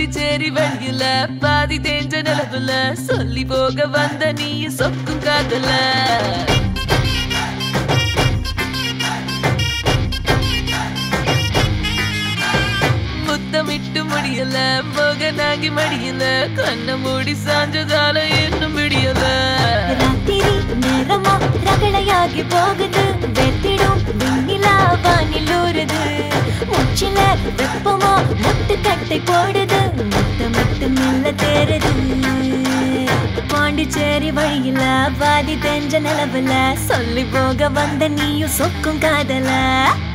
பாண்டிச்சேரி வழியில பாதி தேஞ்ச நிலவுல சொல்லி போக வந்த நீ சொக்கும் காதல முத்தமிட்டு முடியல மோகனாகி மடியல கண்ண மூடி சாஞ்சதால இன்னும் முடியல ராத்திரி நேரமா ரகளையாகி போகுது வெத்திடும் விண்ணிலா வானில் ஊறுது உச்சில வெப்பமா முட்டு கட்டை போடுது முத்த முட்டு மெல்ல தேருது பாண்டிச்சேரி வழியில பாதி தெஞ்ச நிலவுல சொல்லி போக வந்த நீயும் சொக்கும் காதல